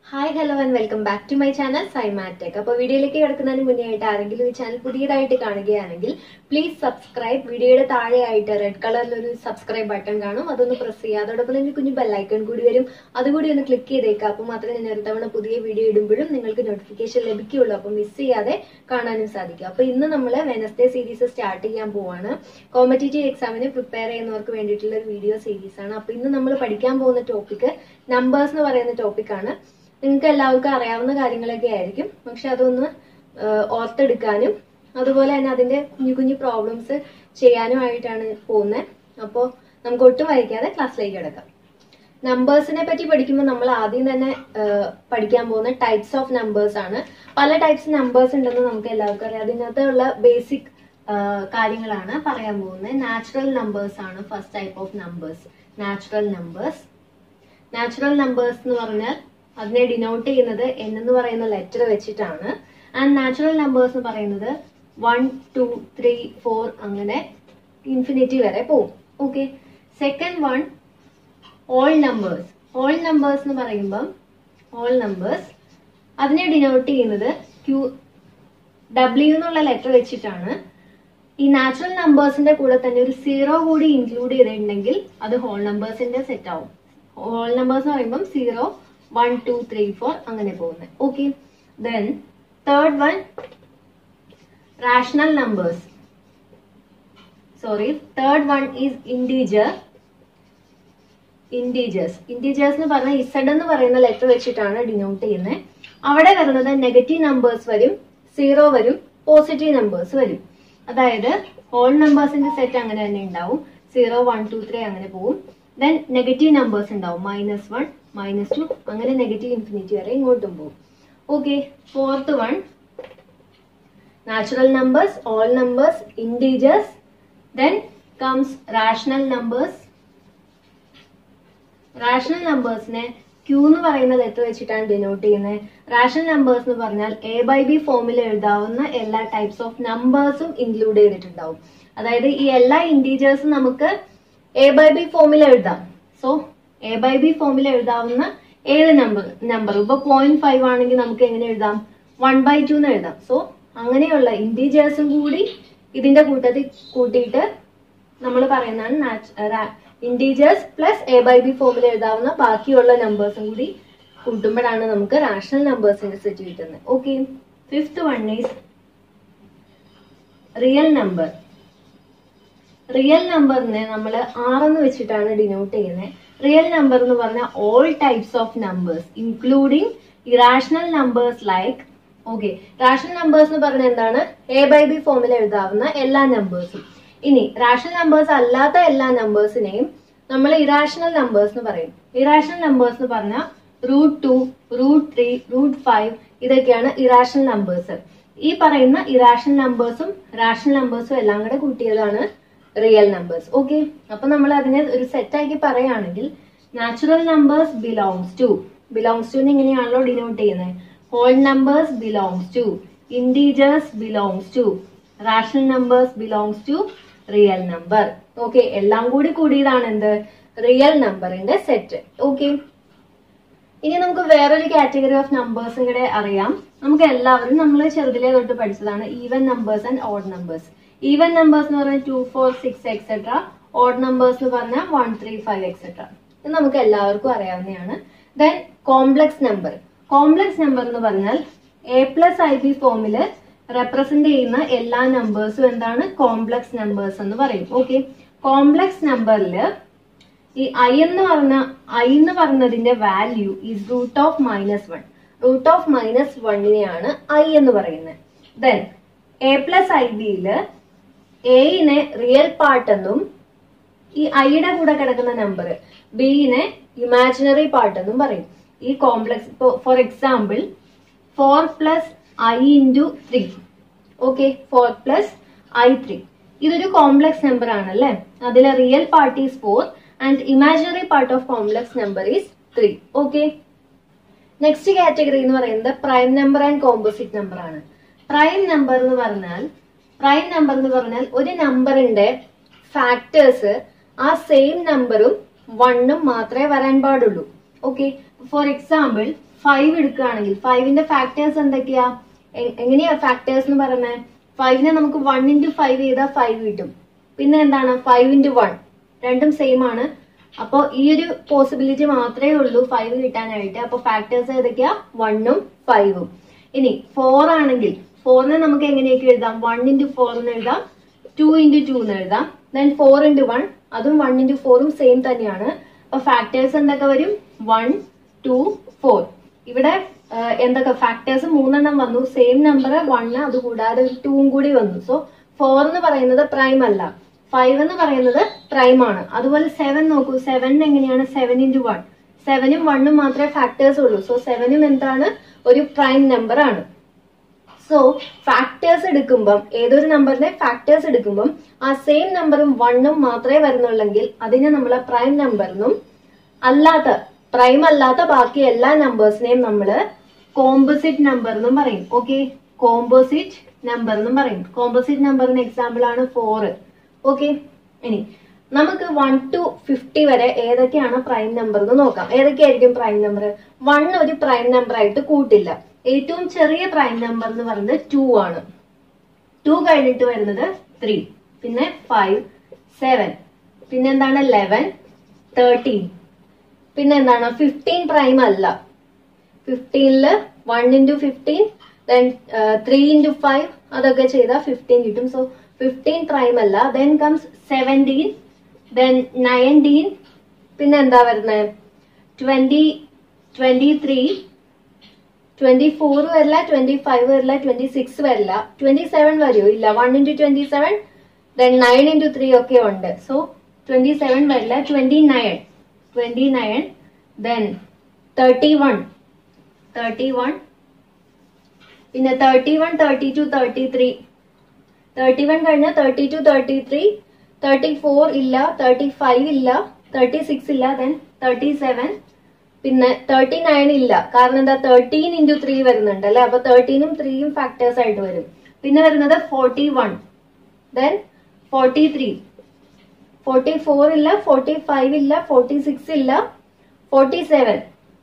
hi hello and welcome back to my channel സൈമാറ്റെക് അപ്പോൾ വീഡിയോയിലേക്ക് കിടക്കുന്നതിന് മുന്നേ ആയിട്ട് ആരെങ്കിലും ഈ ചാനൽ പുതിയതായിട്ട് കാണുകയാണെങ്കിൽ പ്ലീസ് സബ്സ്ക്രൈബ് വീഡിയോയുടെ താഴെയായിട്ട് റെഡ് കളറിൽ ഒരു സബ്സ്ക്രൈബ് ബട്ടൺ കാണും അതൊന്ന് പ്രസ് ചെയ്യുക അതോടൊപ്പം തന്നെ കുഞ്ഞു ബെല്ലൈക്കൺ കൂടി വരും അതുകൂടി ഒന്ന് ക്ലിക്ക് ചെയ്തേക്കുക അപ്പോൾ മാത്രമേ ഞാൻ ഒരു തവണ പുതിയ വീഡിയോ ഇടുമ്പോഴും നിങ്ങൾക്ക് നോട്ടിഫിക്കേഷൻ ലഭിക്കുകയുള്ളൂ അപ്പോൾ മിസ് ചെയ്യാതെ കാണാനും സാധിക്കും അപ്പോൾ ഇന്ന് നമ്മൾ വെനസ്ഡേ സീരീസ് സ്റ്റാർട്ട് ചെയ്യാൻ പോവാണ് കോമ്പറ്റേറ്റീവ് എക്സാമിന് പ്രിപ്പയർ ചെയ്യുന്നവർക്ക് വേണ്ടിയിട്ടുള്ള ഒരു വീഡിയോ സീരീസ് ആണ് അപ്പോൾ ഇന്ന് നമ്മൾ പഠിക്കാൻ പോകുന്ന ടോപ്പിക് നമ്പേഴ്സ് എന്ന് പറയുന്ന ടോപ്പിക്കാണ് നിങ്ങൾക്ക് എല്ലാവർക്കും അറിയാവുന്ന കാര്യങ്ങളൊക്കെ ആയിരിക്കും പക്ഷെ അതൊന്ന് ആഹ് ഓർത്തെടുക്കാനും അതുപോലെ തന്നെ അതിന്റെ കുഞ്ഞു കുഞ്ഞു പ്രോബ്ലംസ് ചെയ്യാനുമായിട്ടാണ് പോകുന്നത് അപ്പോൾ നമുക്ക് ഒട്ടും വൈകാതെ ക്ലാസ്സിലേക്ക് കിടക്കാം നമ്പേഴ്സിനെ പറ്റി പഠിക്കുമ്പോൾ നമ്മൾ ആദ്യം തന്നെ ആഹ് പഠിക്കാൻ പോകുന്ന ടൈപ്സ് ഓഫ് നമ്പേഴ്സ് ആണ് പല ടൈപ്സ് നമ്പേഴ്സ് ഉണ്ടെന്ന് നമുക്ക് എല്ലാവർക്കും അറിയാം അതിനകത്തുള്ള ബേസിക് കാര്യങ്ങളാണ് പറയാൻ പോകുന്നത് നാച്ചുറൽ നമ്പേഴ്സ് ആണ് first type of numbers natural numbers natural numbers എന്ന് പറഞ്ഞാൽ അതിനെ ഡിനോട്ട് ചെയ്യുന്നത് n എന്ന് പറയുന്ന ലെറ്റർ വെച്ചിട്ടാണ് ആൻഡ് നാച്ചുറൽ നമ്പേഴ്സ് എന്ന് പറയുന്നത് വൺ ടു ത്രീ ഫോർ അങ്ങനെ ഇൻഫിനിറ്റി വരെ പോകും okay second one all numbers all numbers എന്ന് പറയുമ്പം ഓൾ നമ്പേഴ്സ് അതിനെ ഡിനോട്ട് ചെയ്യുന്നത് ക്യൂ ഡബ്ല്യു എന്നുള്ള ലെറ്റർ വെച്ചിട്ടാണ് ഈ നാച്ചുറൽ നമ്പേഴ്സിന്റെ കൂടെ തന്നെ ഒരു സീറോ കൂടി ഇൻക്ലൂഡ് ചെയ്തിട്ടുണ്ടെങ്കിൽ അത് ഹോൾ നമ്പേഴ്സിന്റെ സെറ്റ് ആവും ഹോൾ നമ്പേഴ്സ് എന്ന് പറയുമ്പോൾ zero one two three four അങ്ങനെ പോകുന്നത് okay then third one rational numbers sorry third one is integer integers integers എന്ന് പറഞ്ഞാൽ ഇസഡ് എന്ന് പറയുന്ന ലെറ്റർ വെച്ചിട്ടാണ് ഡിനോട്ട് ചെയ്യുന്നത് അവിടെ വരുന്നത് നെഗറ്റീവ് നമ്പേഴ്സ് വരും സീറോ വരും പോസിറ്റീവ് നമ്പേഴ്സ് വരും അതായത് ഹോൾ നമ്പേഴ്സിന്റെ സെറ്റ് അങ്ങനെ തന്നെ ഉണ്ടാവും സീറോ വൺ ടു ത്രീ അങ്ങനെ പോകും ദെൻ നെഗറ്റീവ് നമ്പേഴ്സ് ഉണ്ടാവും മൈനസ് വൺ മൈനസ് ടു അങ്ങനെ നെഗറ്റീവ് ഇൻഫിനിറ്റി വരെ ഇങ്ങോട്ടും പോകും okay fourth one natural numbers all numbers integers then comes rational numbers rational നമ്പേഴ്സിനെ ക്യൂ എന്ന് പറയുന്ന ലെറ്റർ വെച്ചിട്ടാണ് ഡിനോട്ട് ചെയ്യുന്നത് റാഷണൽ നമ്പേഴ്സ് എന്ന് പറഞ്ഞാൽ എ ബൈ ബി ഫോമിൽ എഴുതാവുന്ന എല്ലാ ടൈപ്സ് ഓഫ് നമ്പേഴ്സും ഇൻക്ലൂഡ് ചെയ്തിട്ടുണ്ടാവും അതായത് ഈ എല്ലാ ഇൻറ്റീജേഴ്സും നമുക്ക് എ ബൈ ബി ഫോമിൽ എഴുതാം സോ എ ബൈ ബി ഫോമിൽ എഴുതാവുന്ന ഏത് നമ്പർ നമ്പർ ഇപ്പൊ പോയിന്റ് ഫൈവ് ആണെങ്കിൽ നമുക്ക് എങ്ങനെ എഴുതാം വൺ ബൈ ടു എന്ന് എഴുതാം സോ അങ്ങനെയുള്ള ഇൻറ്റീജേഴ്സും കൂടി ഇതിന്റെ കൂട്ടത്തിൽ കൂട്ടിയിട്ട് നമ്മൾ പറയുന്നതാണ് integers plus A by B ഫോമിൽ എഴുതാവുന്ന ബാക്കിയുള്ള നമ്പേഴ്സും കൂടി കൂട്ടുമ്പോഴാണ് നമുക്ക് റാഷണൽ നമ്പേഴ്സിന്റെ സെറ്റ് കിട്ടുന്നത് okay fifth one is real number real നമ്പറിനെ നമ്മൾ ആറെന്ന് വെച്ചിട്ടാണ് ഡിനോട്ട് ചെയ്യുന്നത് റിയൽ നമ്പർ എന്ന് പറഞ്ഞാൽ all types of numbers including irrational numbers like okay rational numbers എന്ന് പറഞ്ഞാൽ എന്താണ് എ ബൈ ബി ഫോമിൽ എഴുതാവുന്ന എല്ലാ നമ്പേഴ്സും ഇനി റാഷണൽ നമ്പേഴ്സ് അല്ലാത്ത എല്ലാ നമ്പേഴ്സിനെയും നമ്മൾ ഇറാഷണൽ നമ്പേഴ്സ് എന്ന് പറയും ഇറാഷണൽ നമ്പേഴ്സ് എന്ന് പറഞ്ഞാൽ root two root three root five ഇതൊക്കെയാണ് ഇറാഷണൽ നമ്പേഴ്സ് ഈ പറയുന്ന ഇറാഷണൽ നമ്പേഴ്സും റാഷണൽ നമ്പേഴ്സും എല്ലാം കൂടെ കൂട്ടിയതാണ് റിയൽ നമ്പേഴ്സ് ഓക്കെ അപ്പൊ നമ്മൾ അതിനെ ഒരു സെറ്റ് ആക്കി പറയുകയാണെങ്കിൽ natural numbers belongs to belongs to ഇങ്ങനെയാണല്ലോ ഡിനോട്ട് ചെയ്യുന്നത് whole numbers belongs to integers belongs to rational numbers belongs to real number okay എല്ലാം കൂടി കൂടിയതാണ് എന്ത് റിയൽ നമ്പറിന്റെ സെറ്റ് ഓക്കെ ഇനി നമുക്ക് വേറൊരു കാറ്റഗറി ഓഫ് നമ്പേഴ്സും കൂടെ അറിയാം നമുക്ക് എല്ലാവരും നമ്മൾ ചെറുതിലേ തൊട്ട് പഠിച്ചതാണ് even numbers and odd numbers even numbers എന്ന് പറഞ്ഞാൽ two four six etcetera odd numbers എന്ന് പറഞ്ഞാൽ വൺ ത്രീ ഫൈവ് എക്സെട്ര ഇത് നമുക്ക് എല്ലാവർക്കും അറിയാവുന്നതാണ് then complex number complex number എന്ന് പറഞ്ഞാൽ എ പ്ലസ് ഐ ബി ഫോമില് റെപ്രസെന്റ് ചെയ്യുന്ന എല്ലാ നമ്പേഴ്സും എന്താണ് കോംപ്ലക്സ് നമ്പേഴ്സ് എന്ന് പറയും ഓക്കെ കോംപ്ലക്സ് നമ്പറിൽ ഈ ഐ എന്ന് പറഞ്ഞ ഐ എന്ന് പറഞ്ഞതിന്റെ value is root of minus one root of minus വണ്ണിനെയാണ് ഐ എന്ന് പറയുന്നത് ദെൻ എ പ്ലസ് ഐ ബിയില് എയിനെ റിയൽ പാർട്ട് എന്നും ഈ ഐയുടെ കൂടെ കിടക്കുന്ന നമ്പർ ബിയിനെ ഇമാജിനറി പാർട്ട് എന്നും പറയും ഈ കോംപ്ലക്സ് ഇപ്പോ for example four plus i into three okay four plus i three ഇതൊരു കോംപ്ലക്സ് നമ്പർ ആണ് അല്ലേ അതിലെ real part is four and imaginary part of complex number is three okay next category എന്ന് പറയുന്നത് prime number and composite number ആണ് prime number എന്ന് പറഞ്ഞാൽ prime number എന്ന് പറഞ്ഞാൽ ഒരു നമ്പറിന്റെ ഫാക്ടേഴ്സ് ആ സെയിം നമ്പറും വണ്ണും മാത്രമേ വരാൻ പാടുള്ളൂ ഓക്കെ ഫോർ എക്സാമ്പിൾ ഫൈവ് എടുക്കുകയാണെങ്കിൽ ഫൈവിന്റെ ഫാക്ടേഴ്സ് എന്തൊക്കെയാ എ- എങ്ങനെയാ ഫാക്ടേഴ്സ് എന്ന് പറയുന്നത് ഫൈവിനെ നമുക്ക് വൺ ഇൻറ്റു ഫൈവ് ചെയ്താൽ ഫൈവ് കിട്ടും പിന്നെ എന്താണ് ഫൈവ് ഇൻറ്റു വൺ രണ്ടും സെയിം ആണ് അപ്പോൾ ഈ ഒരു പോസിബിലിറ്റി മാത്രമേ ഉള്ളൂ ഫൈവ് കിട്ടാനായിട്ട് അപ്പോൾ ഫാക്ടേഴ്സ് ഏതൊക്കെയാ വണ്ണും ഫൈവും ഇനി ഫോർ ആണെങ്കിൽ ഫോറിനെ നമുക്ക് എങ്ങനെയൊക്കെ എഴുതാം വൺ ഇൻറ്റു ഫോർ എന്ന് എഴുതാം ടു ഇൻറ്റു ടു എന്ന് എഴുതാം ദെൻ ഫോർ ഇൻറ്റു വൺ അതും വൺ ഇൻറ്റു ഫോറും സെയിം തന്നെയാണ് അപ്പൊ ഫാക്ടേഴ്സ് എന്തൊക്കെ വരും വൺ ടു ഫോർ ഇവിടെ ആ, എന്തൊക്കെ ഫാക്ടേഴ്സ് മൂന്നെണ്ണം വന്നു സെയിം നമ്പർ വണ്ണ് അത് കൂടാതെ ഒരു ടൂവും കൂടി വന്നു സോ ഫോർ എന്ന് പറയുന്നത് പ്രൈം അല്ല ഫൈവ് എന്ന് പറയുന്നത് പ്രൈം ആണ് അതുപോലെ സെവൻ നോക്കൂ സെവൻ എങ്ങനെയാണ് സെവൻ ഇൻറ്റു വൺ സെവനും വണ്ണും മാത്രമേ ഫാക്ടേഴ്സ് ഉള്ളൂ സോ സെവനും എന്താണ് ഒരു പ്രൈം നമ്പർ ആണ് സോ ഫാക്ടേഴ്സ് എടുക്കുമ്പം ഏതൊരു നമ്പറിന്റെ ഫാക്ടേഴ്സ് എടുക്കുമ്പം ആ സെയിം നമ്പറും വണ്ണും മാത്രമേ വരുന്നുള്ളെങ്കിൽ അതിനെ നമ്മൾ പ്രൈം നമ്പർ എന്നും അല്ലാത്ത പ്രൈം അല്ലാത്ത ബാക്കി എല്ലാ നമ്പേഴ്സിനെയും നമ്മൾ കോമ്പോസിറ്റ് നമ്പർ എന്നും പറയും ഓക്കെ കോമ്പോസിറ്റ് നമ്പർ എന്നും പറയും കോമ്പോസിറ്റ് നമ്പറിന് എക്സാമ്പിൾ ആണ് ഫോർ ഓക്കെ ഇനി നമുക്ക് വൺ ടു ഫിഫ്റ്റി വരെ ഏതൊക്കെയാണ് പ്രൈം നമ്പർ എന്ന് നോക്കാം ഏതൊക്കെയായിരിക്കും പ്രൈം നമ്പർ വൺ ഒരു പ്രൈം നമ്പർ ആയിട്ട് കൂട്ടില്ല ഏറ്റവും ചെറിയ പ്രൈം നമ്പർ എന്ന് പറയുന്നത് ടു ആണ് ടു കഴിഞ്ഞിട്ട് വരുന്നത് ത്രീ പിന്നെ ഫൈവ് സെവൻ പിന്നെ എന്താണ് ലെവൻ തേർട്ടീൻ പിന്നെ എന്താണ് ഫിഫ്റ്റീൻ പ്രൈം അല്ല ഫിഫ്റ്റീനില് one into fifteen then three into five അതൊക്കെ ചെയ്താൽ ഫിഫ്റ്റീൻ കിട്ടും സോ ഫിഫ്റ്റീൻ പ്രൈം അല്ല then comes seventeen then nineteen പിന്നെ എന്താ വരുന്നത് twenty twenty three twenty four വരില്ല ട്വന്റി ഫൈവ് വരില്ല ട്വന്റി സിക്സ് വരില്ല ട്വന്റി സെവൻ വരുമോ ഇല്ല one into twenty seven then nine into three ഒക്കെ ഉണ്ട് സോ ട്വന്റി സെവൻ വരില്ല twenty nine twenty nine then thirty one thirty one പിന്നെ thirty one thirty two thirty three thirty one കഴിഞ്ഞാൽ thirty two thirty three thirty four ഇല്ല thirty five ഇല്ല thirty six ഇല്ല then thirty seven പിന്നെ thirty nine ഇല്ല കാരണം എന്താ thirteen into three വരുന്നുണ്ട് അല്ലെ അപ്പൊ തേർട്ടീനും ത്രീയും ഫാക്ടേഴ്സ് ആയിട്ട് വരും പിന്നെ വരുന്നത് forty one then forty three forty four ഇല്ല ഫോർട്ടി ഫൈവ് ഇല്ല ഫോർട്ടി സിക്സ് ഇല്ല ഫോർട്ടി സെവൻ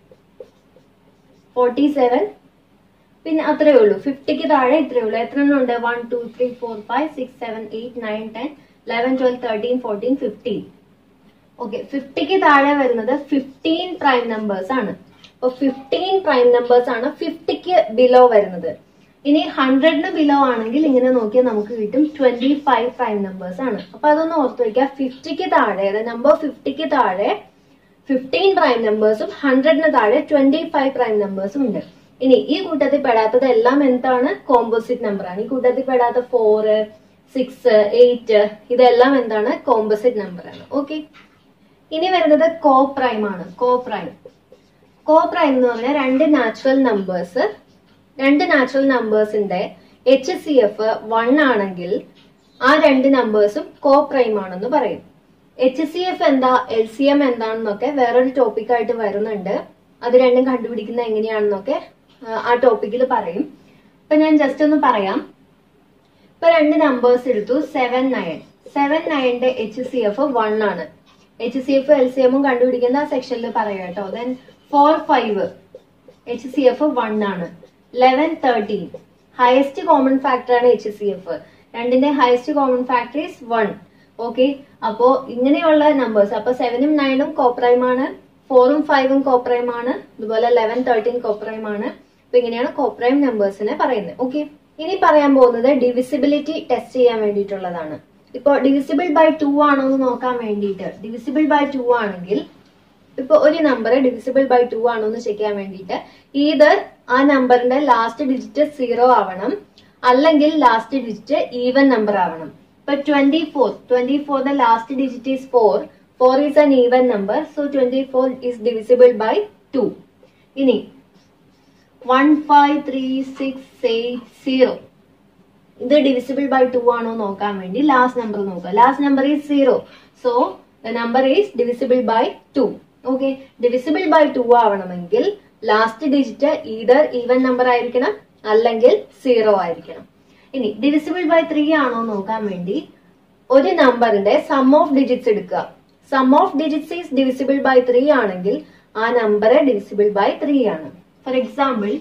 ഫോർട്ടി സെവൻ പിന്നെ അത്രേ ഉള്ളൂ ഫിഫ്റ്റിക്ക് താഴെ ഇത്രേ ഉള്ളൂ എത്ര എണ്ണം ഉണ്ട് one two three four five six seven eight nine ten eleven twelve thirteen fourteen fifteen okay ഫിഫ്റ്റിക്ക് താഴെ വരുന്നത് ഫിഫ്റ്റീൻ പ്രൈം നമ്പേഴ്സ് ആണ് അപ്പൊ ഫിഫ്റ്റീൻ പ്രൈം നമ്പേഴ്സ് ആണ് ഫിഫ്റ്റിക്ക് ബിലോ വരുന്നത് ഇനി ഹൺഡ്രഡിന് ബിലോ ആണെങ്കിൽ ഇങ്ങനെ നോക്കിയാൽ നമുക്ക് കിട്ടും ട്വന്റി ഫൈവ് പ്രൈം നമ്പേഴ്സ് ആണ് അപ്പൊ അതൊന്ന് ഓർത്ത് വയ്ക്കുക ഫിഫ്റ്റിക്ക് താഴെ നമ്പർ ഫിഫ്റ്റിക്ക് താഴെ ഫിഫ്റ്റീൻ പ്രൈം നമ്പേഴ്സും ഹൺഡ്രഡിന് താഴെ ട്വന്റി ഫൈവ് പ്രൈം നമ്പേഴ്സും ഉണ്ട് ഇനി ഈ കൂട്ടത്തിൽ പെടാത്തത് എല്ലാം എന്താണ് കോമ്പോസിറ്റ് നമ്പർ ആണ് ഈ കൂട്ടത്തിൽ പെടാത്ത ഫോർ സിക്സ് എയ്റ്റ് ഇതെല്ലാം എന്താണ് കോമ്പോസിറ്റ് നമ്പർ ആണ് ഓക്കെ ഇനി വരുന്നത് കോ പ്രൈം ആണ് കോ പ്രൈം കോ പ്രൈം എന്ന് പറഞ്ഞാൽ രണ്ട് നാച്ചുറൽ നമ്പേഴ്സ് രണ്ട് നാച്ചുറൽ നമ്പേഴ്സിന്റെ എച്ച് സി എഫ് വൺ ആണെങ്കിൽ ആ രണ്ട് നമ്പേഴ്സും കോ പ്രൈം ആണെന്ന് പറയും എച്ച് സി എഫ് എന്താ എൽ സി എം എന്താണെന്നൊക്കെ വേറൊരു ടോപ്പിക്കായിട്ട് വരുന്നുണ്ട് അത് രണ്ടും കണ്ടുപിടിക്കുന്നത് എങ്ങനെയാണെന്നൊക്കെ ആ, ആ ടോപ്പിക്കിൽ പറയും ഇപ്പൊ ഞാൻ ജസ്റ്റ് ഒന്ന് പറയാം ഇപ്പൊ രണ്ട് നമ്പേഴ്സ് എടുത്തു സെവൻ നയൻ സെവൻ നയന്റെ എച്ച് സി എഫ് വൺ ആണ് H C F L C എമ്മും കണ്ടുപിടിക്കുന്ന ആ സെക്ഷനിൽ പറയാം കേട്ടോ then four five H C F one ആണ് eleven thirteen highest common factor ആണ് എച്ച് സി എഫ് രണ്ടിന്റെ highest common factor is one okay അപ്പോ ഇങ്ങനെയുള്ള നമ്പേഴ്സ് അപ്പൊ സെവനും നയനും കോപ്രൈം ആണ് ഫോറും ഫൈവും കോപ്രൈം ആണ് അതുപോലെ ലെവൻ തേർട്ടീൻ കോപ്രൈം ആണ് അപ്പൊ ഇങ്ങനെയാണ് കോപ്രൈം നമ്പേഴ്സിനെ പറയുന്നത് ഓക്കെ ഇനി പറയാൻ പോകുന്നത് ഡിവിസിബിലിറ്റി ടെസ്റ്റ് ചെയ്യാൻ വേണ്ടിയിട്ടുള്ളതാണ് ഇപ്പൊ ഡിവിസിബിൾ ബൈ ടു ആണോ എന്ന് നോക്കാൻ വേണ്ടിയിട്ട് ഡിവിസിബിൾ ബൈ ടു ആണെങ്കിൽ ഇപ്പൊ ഒരു നമ്പർ ഡിവിസിബിൾ ബൈ ടു ആണോ എന്ന് ചെക്ക് ചെയ്യാൻ വേണ്ടിയിട്ട് ഇത് ആ നമ്പറിന്റെ ലാസ്റ്റ് ഡിജിറ്റ് സീറോ ആവണം അല്ലെങ്കിൽ ലാസ്റ്റ് ഡിജിറ്റ് ഈവൻ നമ്പർ ആവണം ഇപ്പൊ ട്വന്റി ഫോർ ട്വന്റി ഫോറിന്റെ last digit is four four is an even number so twenty four is divisible by two ഇനി one five three six eight zero ഇത് divisible by two ആണോ നോക്കാൻ വേണ്ടി last number നോക്കുക last number is zero so the number is divisible by two okay divisible by two ആവണമെങ്കിൽ last digit either even number ആയിരിക്കണം അല്ലെങ്കിൽ zero ആയിരിക്കണം ഇനി ഡിവിസിബിൾ ബൈ ത്രീ ആണോ നോക്കാൻ വേണ്ടി ഒരു നമ്പറിന്റെ സം ഓഫ് ഡിജിറ്റ്സ് എടുക്കുക sum of digits is divisible by three ആണെങ്കിൽ ആ നമ്പർ ഡിവിസിബിൾ ബൈ ത്രീ ആണ് ഫോർ എക്സാമ്പിൾ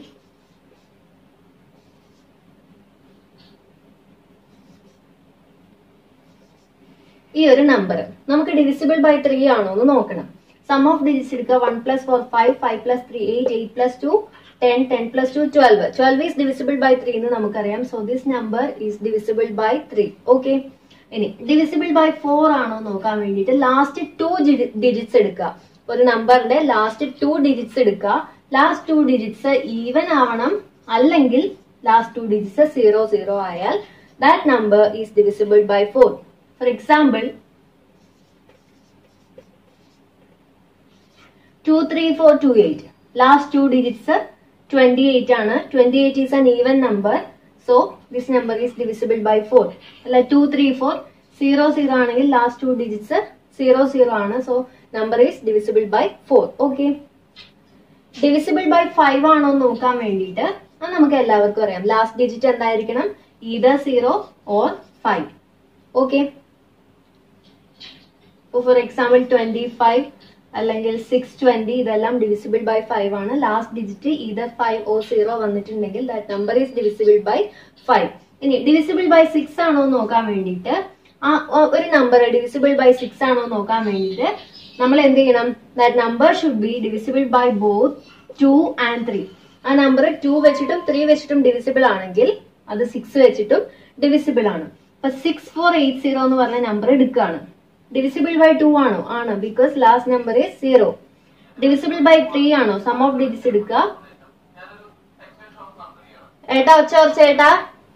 ഈ ഒരു നമ്പർ നമുക്ക് ഡിവിസിബിൾ ബൈ ത്രീ ആണോ എന്ന് നോക്കണം സം ഓഫ് ഡിജിറ്റ്സ് എടുക്കുക one plus four five five plus three eight eight plus two ten ten plus two twelve twelve is divisible by three എന്ന് നമുക്കറിയാം so this number is divisible by three okay ഇനി divisible by four ആണോ നോക്കാൻ വേണ്ടിയിട്ട് last two digits എടുക്കുക ഒരു നമ്പറിന്റെ last two digits എടുക്കുക ലാസ്റ്റ് ടു ഡിജിറ്റ്സ് ഈവൻ ആവണം അല്ലെങ്കിൽ last two digits zero zero ആയാൽ that number is divisible by four for example two three four two eight last two digits twenty eight ആണ് twenty eight is an even number so this number is divisible by four അല്ല two three four zero zero ആണെങ്കിൽ last two digits zero zero ആണ് so number is divisible by four okay divisible by five ആണോ എന്ന് നോക്കാൻ വേണ്ടിയിട്ട് അത് നമുക്ക് എല്ലാവർക്കും അറിയാം ലാസ്റ്റ് ഡിജിറ്റ് എന്തായിരിക്കണം either zero or five okay for example twenty five അല്ലെങ്കിൽ സിക്സ് ട്വന്റി ഇതെല്ലാം ഡിവിസിബിൾ ബൈ ഫൈവ് ആണ് last digit either five or zero വന്നിട്ടുണ്ടെങ്കിൽ that number is divisible by five ഇനി ഡിവിസിബിൾ ബൈ സിക്സ് ആണോ എന്ന് നോക്കാൻ വേണ്ടിയിട്ട് ആ ഒ- ഒരു നമ്പർ ഡിവിസിബിൾ ബൈ സിക്സ് ആണോ എന്ന് നോക്കാൻ വേണ്ടിയിട്ട് നമ്മൾ എന്ത് ചെയ്യണം that number should be divisible by both two and three ആ നമ്പർ ടു വെച്ചിട്ടും ത്രീ വെച്ചിട്ടും ഡിവിസിബിൾ ആണെങ്കിൽ അത് സിക്സ് വെച്ചിട്ടും ഡിവിസിബിൾ ആണ് അപ്പൊ സിക്സ് ഫോർ എയ്റ്റ് സീറോ എന്ന് പറഞ്ഞ നമ്പർ എടുക്കുകയാണ് ഡിവിസിബിൾ ബൈ ടു ആണോ ആണ് because last number is zero divisible by three ആണോ സം ഓഫ് ഡിജിറ്റ്സ് എടുക്കുക ഏട്ടാ ഒച്ച കുറച്ച് ഏട്ടാ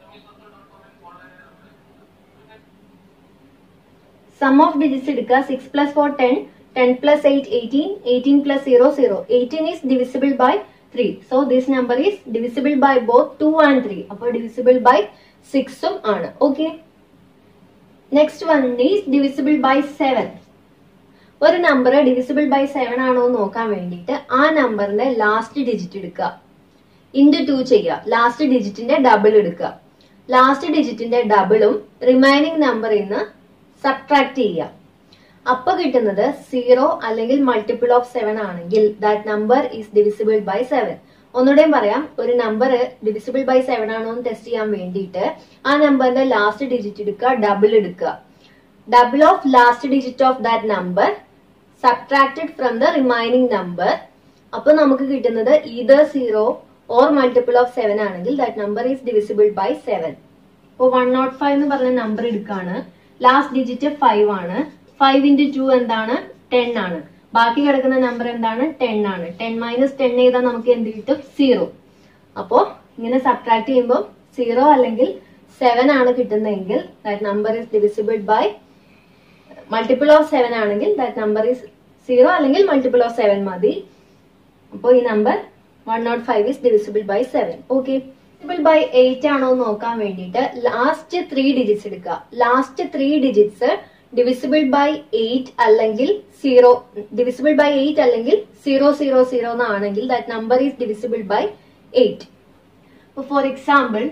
സം ഓഫ് ഡിജിറ്റ്സ് എടുക്കുക six plus four ten ten plus eight eighteen eighteen plus zero zero eighteen is divisible by three so this number is divisible by both two and three അപ്പോൾ divisible by സിക്സും ആണ് okay next one is divisible by seven ഒരു number divisible by seven ആണോ എന്ന് നോക്കാൻ വേണ്ടിയിട്ട് ആ നമ്പറിന്റെ ലാസ്റ്റ് ഡിജിറ്റ് എടുക്കുക ഇൻറ്റു ടു ചെയ്യുക ലാസ്റ്റ് ഡിജിറ്റിന്റെ ഡബിൾ എടുക്കുക ലാസ്റ്റ് ഡിജിറ്റിന്റെ ഡബിളും റിമൈനിങ് നമ്പറിൽ നിന്ന് സബ്ട്രാക്ട് ചെയ്യുക അപ്പൊ കിട്ടുന്നത് സീറോ അല്ലെങ്കിൽ മൾട്ടിപ്പിൾ ഓഫ് സെവൻ ആണെങ്കിൽ that number is divisible by seven ഒന്നുകൂടെയും പറയാം ഒരു നമ്പർ ഡിവിസിബിൾ ബൈ സെവൻ ആണോ എന്ന് ടെസ്റ്റ് ചെയ്യാൻ വേണ്ടിയിട്ട് ആ നമ്പറിന്റെ ലാസ്റ്റ് ഡിജിറ്റ് എടുക്കുക ഡബിൾ എടുക്കുക double of last digit of that number subtracted from the remaining number അപ്പൊ നമുക്ക് കിട്ടുന്നത് either zero or multiple of seven ആണെങ്കിൽ that number is divisible by seven ഇപ്പൊ വൺ നോട്ട് ഫൈവ് എന്ന് പറഞ്ഞ നമ്പർ എടുക്കാണ് ലാസ്റ്റ് ഡിജിറ്റ് ഫൈവ് ആണ് five into two എന്താണ് ടെൻ ആണ് ബാക്കി കിടക്കുന്ന നമ്പർ എന്താണ് ടെൻ ആണ് ടെൻ മൈനസ് ടെൻ ചെയ്താൽ നമുക്ക് എന്ത് കിട്ടും സീറോ അപ്പോ ഇങ്ങനെ സബ്ട്രാക്ട് ചെയ്യുമ്പോൾ സീറോ അല്ലെങ്കിൽ സെവൻ ആണ് കിട്ടുന്നതെങ്കിൽ that number is divisible by multiple of seven ആണെങ്കിൽ ദാറ്റ് നമ്പർ ഈസ് സീറോ അല്ലെങ്കിൽ മൾട്ടിപ്പിൾ ഓഫ് സെവൻ മതി അപ്പോൾ ഈ number one nought five is divisible by seven okay divisible by eight ആണോ എന്ന് നോക്കാൻ വേണ്ടിയിട്ട് ലാസ്റ്റ് ത്രീ ഡിജിറ്റ്സ് എടുക്കുക last three digits divisible by eight അല്ലെങ്കിൽ സീറോ ഡിവിസിബിൾ ബൈ എയ്റ്റ് അല്ലെങ്കിൽ സീറോ സീറോ സീറോ എന്നാണെങ്കിൽ that number is divisible by eight for example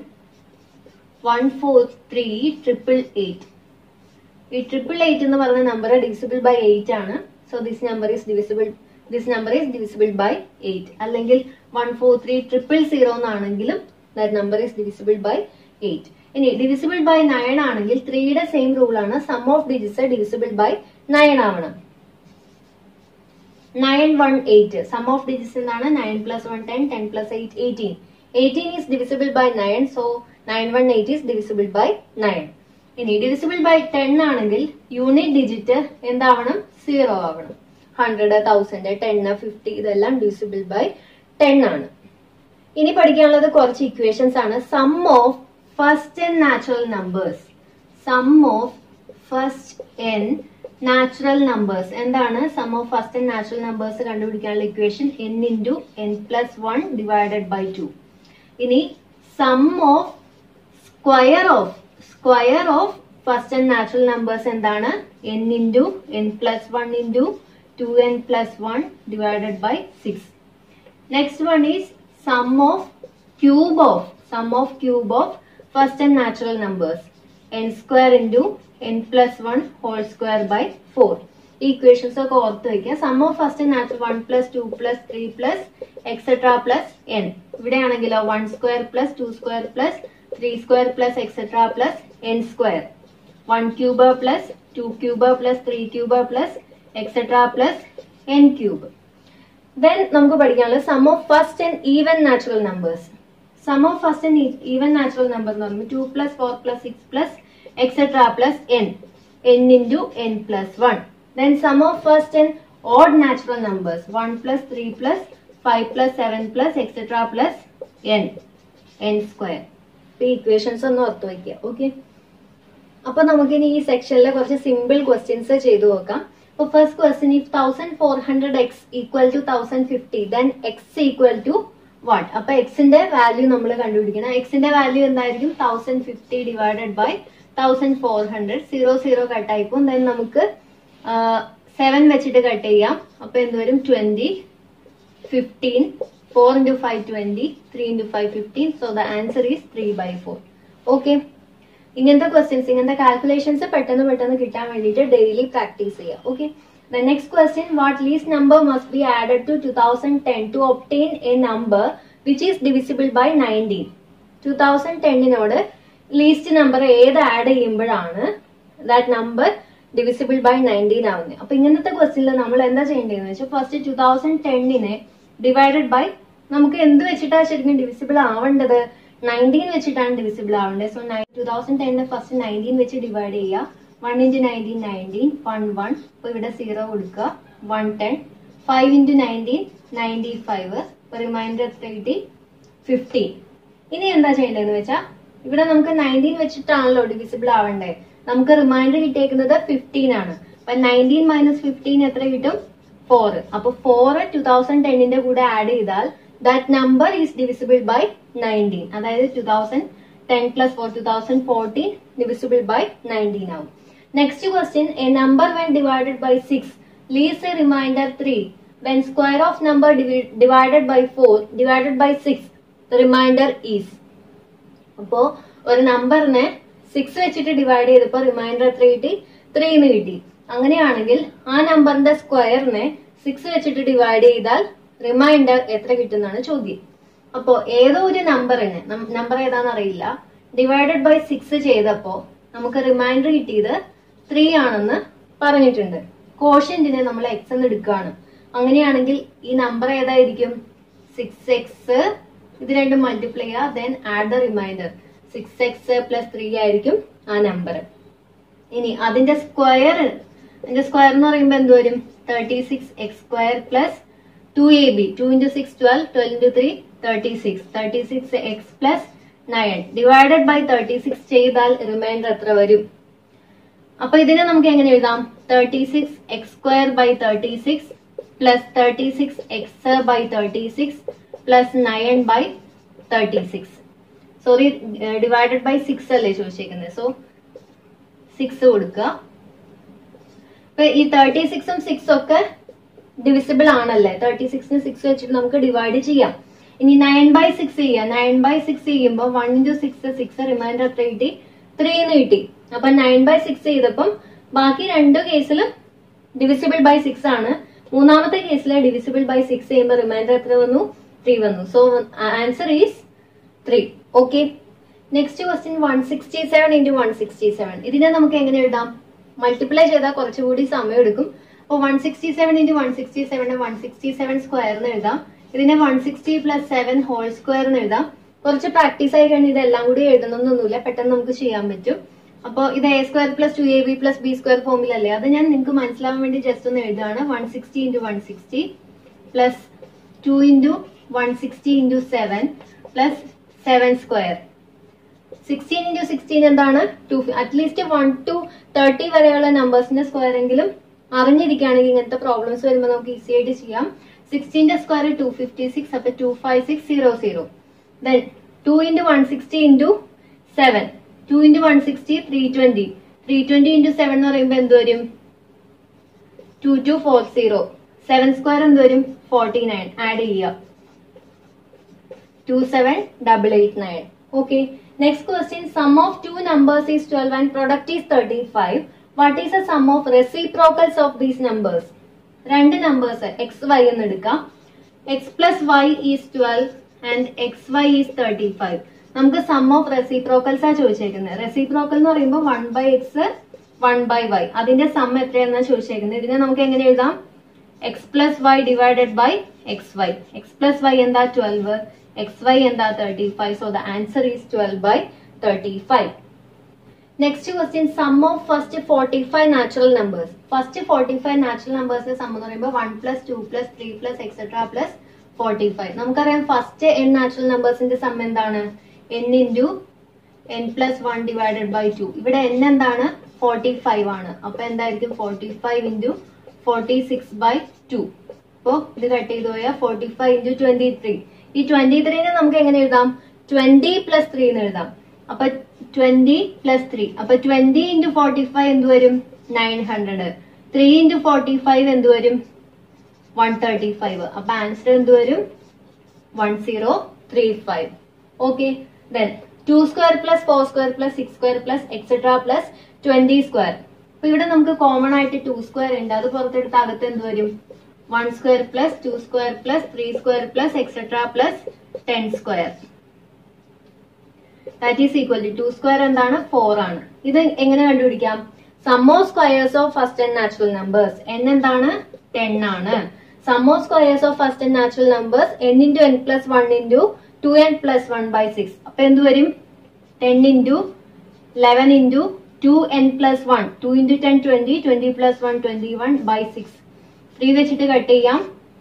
one four three triple eight ഈ triple eight എന്ന് പറഞ്ഞ number divisible by eight ആണ് so this number is divisible this number is divisible by eight അല്ലെങ്കിൽ one four three triple zero എന്നാണെങ്കിലും that number is divisible by eight ഇനി divisible by nine ആണെങ്കിൽ ത്രീയുടെ same rule ആണ് sum of digits divisible by nine ആവണം nine one eight sum of digits എന്താണ് nine plus one ten ten plus eight eighteen eighteen is divisible by nine so nine one eight is divisible by nine ഇനി divisible by ten ആണെങ്കിൽ unit digit എന്താവണം zero ആവണം hundred thousand ടെന്ന് fifty ഇതെല്ലാം divisible by ten ആണ് ഇനി പഠിക്കാനുള്ളത് കുറച്ച് ഇക്വേഷൻസ് ആണ് sum of first n natural numbers sum of first n natural numbers എന്താണ് sum of first n natural numbers കണ്ടുപിടിക്കാനുള്ള equation n into n plus one divided by two ഇനി sum of square of square of first and natural numbers എന്താണ് n into n plus one into two n plus one divided by six next one is sum of cube of sum of cube of first and natural numbers n square into n plus one whole square by four ഈ equations ഒക്കെ ഓർത്ത് വെക്കുക sum of first natural one plus two plus three plus etcetera plus n ഇവിടെ ആണെങ്കിലോ one square plus two square plus three square plus etcetera plus n square one cube plus two cube plus three cube plus etcetera plus n cube then നമുക്ക് പഠിക്കാനുള്ളത് sum of first and even natural numbers sum of first and even natural number എന്ന് പറയുമ്പോൾ two plus four plus six plus etcetera plus n n into n plus one then sum of first and odd natural numbers one plus three plus five plus seven plus etcetera plus n n square ഈ equations ഒന്ന് ഓർത്ത് വയ്ക്കുക okay അപ്പൊ നമുക്കിനി ഈ സെക്ഷനിലെ കുറച്ച് simple questions ചെയ്തു നോക്കാം അപ്പൊ first question if thousand four hundred x equal to thousand fifty then x equal to what അപ്പൊ എക്സിന്റെ വാല്യൂ നമ്മൾ കണ്ടുപിടിക്കണം എക്സിന്റെ വാല്യൂ എന്തായിരിക്കും thousand fifty divided by thousand four hundred zero zero കട്ടായി പോകും ദെൻ നമുക്ക് സെവൻ വെച്ചിട്ട് കട്ട് ചെയ്യാം അപ്പൊ എന്ത് വരും twenty fifteen four into five twenty three into five fifteen so the answer is three by four okay ഇങ്ങനത്തെ ക്വസ്റ്റ്യൻസ് ഇങ്ങനത്തെ കാൽക്കുലേഷൻസ് പെട്ടെന്ന് പെട്ടെന്ന് കിട്ടാൻ വേണ്ടിയിട്ട് ഡെയിലി പ്രാക്ടീസ് ചെയ്യുക okay the next question what least number must be added to two thousand ten to obtain a number which is divisible by nineteen two thousand ടെന്നിനോട് least number ഏത് add ചെയ്യുമ്പോഴാണ് that number divisible by nineteen ആവുന്നത് അപ്പൊ ഇങ്ങനത്തെ ക്വസ്റ്റ്യനിൽ നമ്മൾ എന്താ ചെയ്യേണ്ടതെന്ന് വെച്ചാൽ ഫസ്റ്റ് ടു തൗസൻഡ് ടെന്നിനെ ഡിവൈഡഡ് ബൈ നമുക്ക് എന്ത് വെച്ചിട്ടാണ് ശരിക്കും ഡിവിസിബിൾ ആവേണ്ടത് നയൻറ്റീൻ വെച്ചിട്ടാണ് ഡിവിസിബിൾ ആവേണ്ടത് സോ ടു തൗസൻഡ് ടെന്നിന് ഫസ്റ്റ് നയൻറ്റീൻ വെച്ച് ഡിവൈഡ് ചെയ്യുക one into nineteen nineteen one one അപ്പൊ ഇവിടെ സീറോ കൊടുക്കുക one ten five into nineteen ninety five remainder thirty fifteen ഇനി എന്താ ചെയ്യേണ്ടതെന്ന് വെച്ചാൽ ഇവിടെ നമുക്ക് നയൻറ്റീൻ വെച്ചിട്ടാണല്ലോ ഡിവിസിബിൾ ആവേണ്ടത് നമുക്ക് റിമൈൻഡർ കിട്ടിയേക്കുന്നത് ഫിഫ്റ്റീൻ ആണ് അപ്പൊ നയൻറ്റീൻ മൈനസ് ഫിഫ്റ്റീൻ എത്ര കിട്ടും ഫോർ അപ്പൊ ഫോർ ടു തൗസൻഡ് ടെന്നിന്റെ കൂടെ ആഡ് ചെയ്താൽ that number is divisible by nineteen അതായത് two thousand ten plus four two thousand fourteen divisible by nineteen ആവും next question a number when divided by six leaves a remainder three when square of number divided by four divided by six remainder is അപ്പോ ഒരു നമ്പറിനെ six വെച്ചിട്ട് divide ചെയ്തപ്പോ reminder എത്ര കിട്ടി three എന്ന് കിട്ടി അങ്ങനെയാണെങ്കിൽ ആ നമ്പറിന്റെ സ്ക്വയറിനെ സിക്സ് വെച്ചിട്ട് ഡിവൈഡ് ചെയ്താൽ റിമൈൻഡർ എത്ര കിട്ടുന്നതാണ് ചോദ്യം അപ്പോ ഏതോ ഒരു നമ്പറിന് നമ്പർ ഏതാണെന്ന് അറിയില്ല ഡിവൈഡഡ് ബൈ സിക്സ് ചെയ്തപ്പോ നമുക്ക് റിമൈൻഡർ കിട്ടിയത് ത്രീ ആണെന്ന് പറഞ്ഞിട്ടുണ്ട് കോഷ്യന്റിനെ നമ്മൾ എക്സ് എന്ന് എടുക്കുകയാണ് അങ്ങനെയാണെങ്കിൽ ഈ നമ്പർ ഏതായിരിക്കും സിക്സ് എക്സ് ഇത് രണ്ടും മൾട്ടിപ്ലൈ ചെയ്യുക then add the remainder six x plus three ആയിരിക്കും ആ നമ്പർ ഇനി അതിന്റെ സ്ക്വയർ അതിന്റെ സ്ക്വയർ എന്ന് പറയുമ്പോൾ എന്ത് വരും thirty six x square plus two a b two into six twelve twelve into three thirty six thirty six x plus nine divided by thirty six ചെയ്താൽ റിമൈൻഡർ എത്ര വരും അപ്പൊ ഇതിനെ നമുക്ക് എങ്ങനെ എഴുതാം thirty six x square by thirty six plus thirty six x by thirty six plus nine by thirty six sorry divided by six അല്ലേ ചോദിച്ചേക്കുന്നത് സോ സിക്സ് കൊടുക്കുക ഇപ്പൊ ഈ തേർട്ടി സിക്സും സിക്സും ഒക്കെ ഡിവിസിബിൾ ആണല്ലേ തേർട്ടി സിക്സിന് സിക്സ് വെച്ചിട്ട് നമുക്ക് ഡിവൈഡ് ചെയ്യാം ഇനി നയൻ ബൈ സിക്സ് ചെയ്യാം നയൻ ബൈ സിക്സ് ചെയ്യുമ്പോൾ one into six six remainder എത്ര കിട്ടി ത്രീ എന്ന് കിട്ടി അപ്പൊ നയൻ ബൈ സിക്സ് ചെയ്തപ്പം ബാക്കി രണ്ട് കേസിലും ഡിവിസിബിൾ ബൈ സിക്സ് ആണ് മൂന്നാമത്തെ കേസിൽ ഡിവിസിബിൾ ബൈ സിക്സ് ചെയ്യുമ്പോൾ റിമൈൻഡർ എത്ര വന്നു ത്രീ വന്നു so answer is three okay next question one sixty seven into one sixty seven ഇതിനെ നമുക്ക് എങ്ങനെ എഴുതാം മൾട്ടിപ്ലൈ ചെയ്താൽ കുറച്ചുകൂടി സമയം എടുക്കും അപ്പോൾ one sixty seven into one sixty seven one sixty seven സ്ക്വയറിന് എഴുതാം ഇതിനെ one sixty plus seven whole സ്ക്വയറിന് എഴുതാം കുറച്ച് പ്രാക്ടീസ് ആയി കഴിഞ്ഞാൽ ഇതെല്ലാം കൂടി എഴുതണമെന്നൊന്നുമില്ല പെട്ടെന്ന് നമുക്ക് ചെയ്യാൻ പറ്റും അപ്പോൾ ഇത് a square plus two a b plus b square ഫോമിലല്ലേ അത് ഞാൻ നിങ്ങൾക്ക് മനസ്സിലാവാൻ വേണ്ടി ജസ്റ്റ് ഒന്ന് എഴുതുകയാണ് one sixty into one sixty plus two into one sixty into seven plus seven square sixteen into sixteen എന്താണ് to at least one to thirty വരെയുള്ള നമ്പേഴ്സിന്റെ സ്ക്വയർ എങ്കിലും അറിഞ്ഞിരിക്കുകയാണെങ്കിൽ ഇങ്ങനത്തെ പ്രോബ്ലംസ് വരുമ്പോൾ നമുക്ക് ഈസി ആയിട്ട് ചെയ്യാം സിക്സ്റ്റീന്റെ സ്ക്വയർ ടു ഫിഫ്റ്റി സിക്സ് അപ്പൊ two five six zero zero then two into one sixty into seven two into one sixty three twenty three twenty into seven എന്ന് പറയുമ്പോൾ എന്ത് വരും two two four zero seven square എന്ത് വരും forty nine add ചെയ്യുക two seven double eight nine okay next question sum of two numbers is twelve and product is thirty five what is A some of reciprocals of these numbers രണ്ട് numbers x y എന്ന് എടുക്കാം x plus y is twelve and x y is thirty five നമുക്ക് sum of reciprocals ആ ചോദിച്ചേക്കുന്നത് reciprocal എന്ന് പറയുമ്പോൾ one by x one by y അതിന്റെ sum എത്രയാണെന്നാണ് ചോദിച്ചേക്കുന്നത് ഇതിനെ നമുക്ക് എങ്ങനെ എഴുതാം x plus y divided by x y x plus y എന്താ ട്വൽവ് എക്സ് വൈ എന്താ thirty five so the answer is twelve by thirty five next question sum of first forty five natural numbers first forty five natural numbers sum എന്ന് പറയുമ്പോൾ one plus two plus three plus etcetera plus forty five നമുക്കറിയാം first n natural നമ്പേഴ്സിന്റെ sum എന്താണ് n into n plus one divided by two ഇവിടെ n എന്താണ് forty five ആണ് അപ്പൊ എന്തായിരിക്കും forty five into forty six by two അപ്പോ ഇത് കട്ട് ചെയ്ത് പോയാൽ forty five into twenty three ഈ ട്വന്റി ത്രീനെ നമുക്ക് എങ്ങനെ എഴുതാം ട്വന്റി പ്ലസ് ത്രീ എന്ന് എഴുതാം അപ്പൊ ട്വന്റി പ്ലസ് ത്രീ അപ്പൊ ട്വന്റി ഇൻറ്റു ഫോർട്ടി ഫൈവ് എന്ത് വരും nine hundred three into forty five എന്ത് വരും വൺ തേർട്ടി ഫൈവ് അപ്പൊ ആൻസർ എന്ത് വരും one zero three five okay then two square plus four square plus six square plus etcetera plus twenty square അപ്പൊ ഇവിടെ നമുക്ക് കോമൺ ആയിട്ട് ടു സ്ക്വയർ ഉണ്ട് അത് പുറത്തെടുത്ത് അകത്ത് എന്ത് വരും one square plus two square plus three square plus etcetera plus ten square that is equal to two square എന്താണ് ഫോർ ആണ് ഇത് എങ്ങനെ കണ്ടുപിടിക്കാം sum of squares of first and natural numbers n എന്താണ് ടെൻ ആണ് sum of squares of first and natural numbers n into n plus one into two n plus one by six അപ്പൊ എന്ത് വരും ten into eleven into two n plus one two into ten twenty twenty plus one twenty one by six three വെച്ചിട്ട് cut ചെയ്യാം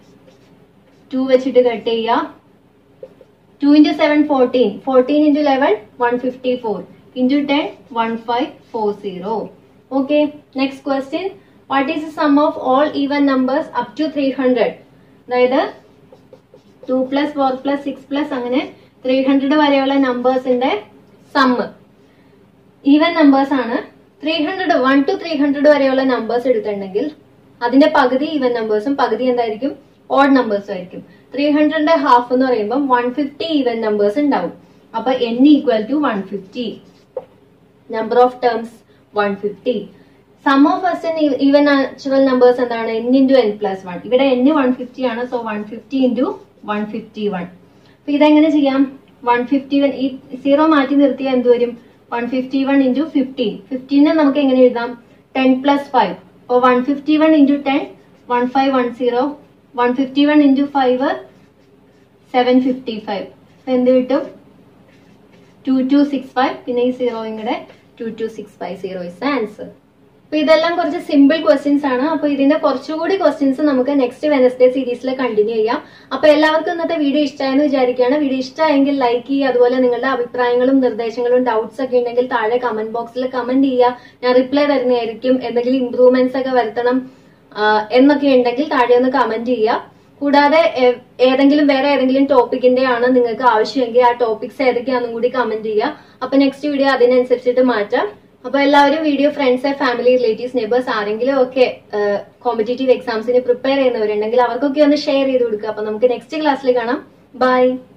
two വെച്ചിട്ട് cut ചെയ്യാം two into seven fourteen fourteen into eleven one fifty four into ten one five four zero okay next question what is the sum of all even numbers up to three hundred അതായത് two plus four plus six plus അങ്ങനെ three hundred വരെയുള്ള നമ്പേഴ്സിന്റെ sum even numbers ആണ് three hundred one two three hundred വരെയുള്ള numbers എടുത്തിട്ടുണ്ടെങ്കിൽ അതിന്റെ പകുതി even നമ്പേഴ്സും പകുതി എന്തായിരിക്കും ഓഡ് നമ്പേഴ്സും ആയിരിക്കും ത്രീ ഹൺഡ്രഡിന്റെ ഹാഫ് എന്ന് പറയുമ്പോൾ വൺ ഫിഫ്റ്റി ഈവൻ നമ്പേഴ്സ് ഉണ്ടാവും അപ്പൊ n equal to one fifty number of terms one fifty sum of first even natural numbers എന്താണ് n into n plus one ഇവിടെ എൻ വൺ ഫിഫ്റ്റി ആണ് so one fifty into one fifty one അപ്പൊ ഇതെങ്ങനെ ചെയ്യാം one fifty one ഈ zero മാറ്റി നിർത്തിയാൽ എന്ത് വരും one fifty one into fifteen ഫിഫ്റ്റീനെ നമുക്ക് എങ്ങനെ എഴുതാം ടെൻ പ്ലസ് ഫൈവ് അപ്പോൾ one fifty one into ten one five one zero one fifty one into five seven fifty five എന്ത് കിട്ടും ടു ടു സിക്സ് ഫൈവ് പിന്നെ ഈ സീറോയും കൂടെ two two six five zero is answer അപ്പൊ ഇതെല്ലാം കുറച്ച് സിമ്പിൾ ക്വസ്റ്റ്യൻസ് ആണ് അപ്പൊ ഇതിന്റെ കുറച്ചുകൂടി ക്വസ്റ്റ്യൻസ് നമുക്ക് നെക്സ്റ്റ് വെനസ്ഡേ സീരീസിൽ കണ്ടിന്യൂ ചെയ്യാം അപ്പൊ എല്ലാവർക്കും ഇന്നത്തെ വീഡിയോ ഇഷ്ടമായെന്ന് വിചാരിക്കുകയാണ് വീഡിയോ ഇഷ്ടമായെങ്കിൽ ലൈക്ക് ചെയ്യുക അതുപോലെ നിങ്ങളുടെ അഭിപ്രായങ്ങളും നിർദ്ദേശങ്ങളും ഡൗട്ട്സ് ഒക്കെ ഉണ്ടെങ്കിൽ താഴെ കമന്റ് ബോക്സിൽ കമന്റ് ചെയ്യുക ഞാൻ റിപ്ലൈ തരുന്നതായിരിക്കും എന്തെങ്കിലും ഇംപ്രൂവ്മെന്റ്സ് ഒക്കെ വരുത്തണം ആ, എന്നൊക്കെ ഉണ്ടെങ്കിൽ താഴെ ഒന്ന് കമന്റ് ചെയ്യുക കൂടാതെ ഏ- ഏതെങ്കിലും വേറെ ഏതെങ്കിലും ടോപ്പിക്കിന്റെ ആണ് നിങ്ങൾക്ക് ആവശ്യമെങ്കിൽ ആ ടോപ്പിക്സ് ഏതൊക്കെയാണെന്നും കൂടി കമന്റ് ചെയ്യുക അപ്പൊ നെക്സ്റ്റ് വീഡിയോ അതിനനുസരിച്ചിട്ട് മാറ്റാം അപ്പൊ എല്ലാവരും video friends family relatives neighbours ആരെങ്കിലും ഒക്കെ കോമ്പറ്റേറ്റീവ് എക്സാംസിന് പ്രിപ്പയർ ചെയ്യുന്നവരുണ്ടെങ്കിൽ അവർക്കൊക്കെ ഒന്ന് ഷെയർ ചെയ്ത് കൊടുക്കുക അപ്പൊ നമുക്ക് നെക്സ്റ്റ് ക്ലാസ്സിൽ കാണാം ബൈ